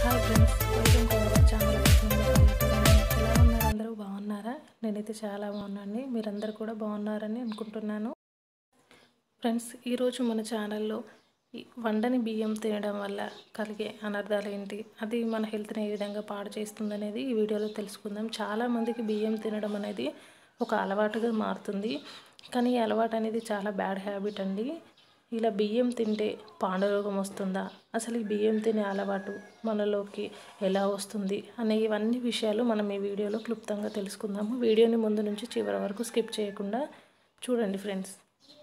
hi friends welcome to our channel ఎలా ఉన్నారు అందరూ బాగున్నారా నేనైతే చాలా బాగున్నాను మీరందరూ కూడా బాగున్నారని అనుకుంటున్నాను ఫ్రెండ్స్ ఈరోజు మన ఛానల్లో ఈ వండని బియ్యం తినడం వల్ల కలిగే అనర్థాలు ఏంటి అది మన హెల్త్ని ఏ విధంగా పాడు చేస్తుంది అనేది ఈ వీడియోలో తెలుసుకుందాం చాలామందికి బియ్యం తినడం అనేది ఒక అలవాటుగా మారుతుంది కానీ ఈ అలవాటు అనేది చాలా బ్యాడ్ హ్యాబిట్ అండి ఇలా బియ్యం తింటే పాండరోగం వస్తుందా అసలు ఈ బియ్యం తినే అలవాటు మనలోకి ఎలా వస్తుంది అనే ఇవన్నీ విషయాలు మనం ఈ వీడియోలో క్లుప్తంగా తెలుసుకుందాము వీడియోని ముందు నుంచి చివరి వరకు స్కిప్ చేయకుండా చూడండి ఫ్రెండ్స్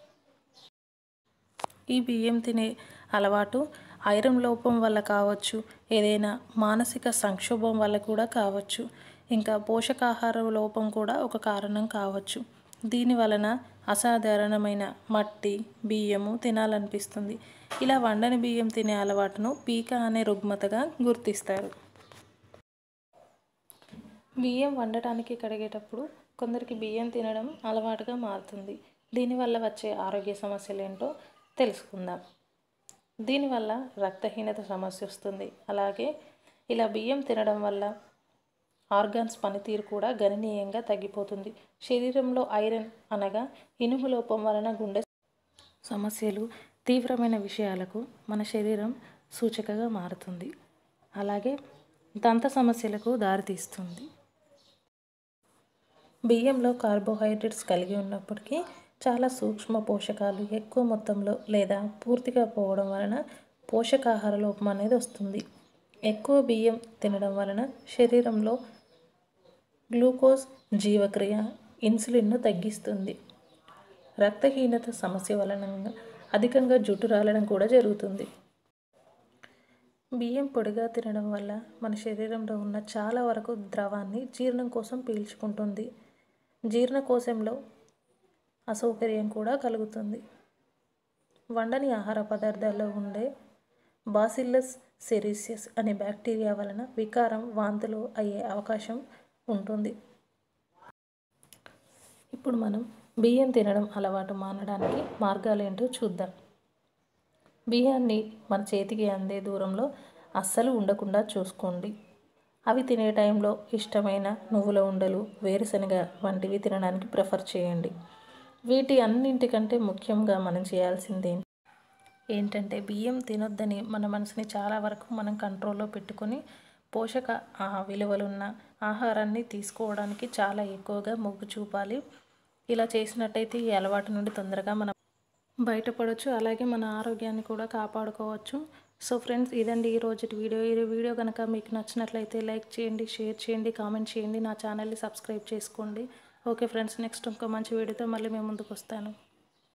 ఈ బియ్యం తినే అలవాటు ఐరన్ లోపం వల్ల కావచ్చు ఏదైనా మానసిక సంక్షోభం వల్ల కూడా కావచ్చు ఇంకా పోషకాహార లోపం కూడా ఒక కారణం కావచ్చు దీని వలన అసాధారణమైన మట్టి బియ్యము తినాలనిపిస్తుంది ఇలా వండని బియ్యం తినే అలవాటును పీక అనే రుగ్మతగా గుర్తిస్తారు బియ్యం వండటానికి కడిగేటప్పుడు కొందరికి బియ్యం తినడం అలవాటుగా మారుతుంది దీనివల్ల వచ్చే ఆరోగ్య సమస్యలు ఏంటో తెలుసుకుందాం దీనివల్ల రక్తహీనత సమస్య వస్తుంది అలాగే ఇలా బియ్యం తినడం వల్ల ఆర్గాన్స్ పనితీరు కూడా గణనీయంగా తగ్గిపోతుంది శరీరంలో ఐరన్ అనగా ఇనుము లోపం వలన గుండె సమస్యలు తీవ్రమైన విషయాలకు మన శరీరం సూచికగా మారుతుంది అలాగే దంత సమస్యలకు దారితీస్తుంది బియ్యంలో కార్బోహైడ్రేట్స్ కలిగి ఉన్నప్పటికీ చాలా సూక్ష్మ పోషకాలు ఎక్కువ మొత్తంలో లేదా పూర్తిగా పోవడం వలన పోషకాహార లోపం అనేది వస్తుంది ఎక్కువ బియ్యం తినడం వలన శరీరంలో గ్లూకోజ్ జీవక్రియ ఇన్సులిన్ను తగ్గిస్తుంది రక్తహీనత సమస్య వలన అధికంగా జుట్టు రాలడం కూడా జరుగుతుంది బియ్యం పొడిగా తినడం వల్ల మన శరీరంలో ఉన్న చాలా వరకు ద్రవాన్ని జీర్ణం కోసం పీల్చుకుంటుంది జీర్ణకోశంలో అసౌకర్యం కూడా కలుగుతుంది వండని ఆహార పదార్థాల్లో ఉండే బాసిల్లస్ సెరీసియస్ అనే బ్యాక్టీరియా వలన వికారం వాంతులు అయ్యే అవకాశం ఉంటుంది ఇప్పుడు మనం బియ్యం తినడం అలవాటు మానడానికి మార్గాలు ఏంటో చూద్దాం బియ్యాన్ని మన చేతికి అందే దూరంలో అస్సలు ఉండకుండా చూసుకోండి అవి తినే టైంలో ఇష్టమైన నువ్వుల ఉండలు వేరుశనగ వంటివి తినడానికి ప్రిఫర్ చేయండి వీటి అన్నింటికంటే ముఖ్యంగా మనం చేయాల్సింది ఏంటంటే బియ్యం తినొద్దని మన మనసుని చాలా వరకు మనం కంట్రోల్లో పెట్టుకొని పోషక విలువలున్న ఆహారాన్ని తీసుకోవడానికి చాలా ఎక్కువగా మొగ్గు చూపాలి ఇలా చేసినట్టయితే ఈ అలవాటు నుండి తొందరగా మనం బయటపడవచ్చు అలాగే మన ఆరోగ్యాన్ని కూడా కాపాడుకోవచ్చు సో ఫ్రెండ్స్ ఇదండి ఈ రోజు వీడియో ఈ వీడియో కనుక మీకు నచ్చినట్లయితే లైక్ చేయండి షేర్ చేయండి కామెంట్ చేయండి నా ఛానల్ని సబ్స్క్రైబ్ చేసుకోండి ఓకే ఫ్రెండ్స్ నెక్స్ట్ ఇంకో మంచి వీడియోతో మళ్ళీ మేము ముందుకు వస్తాను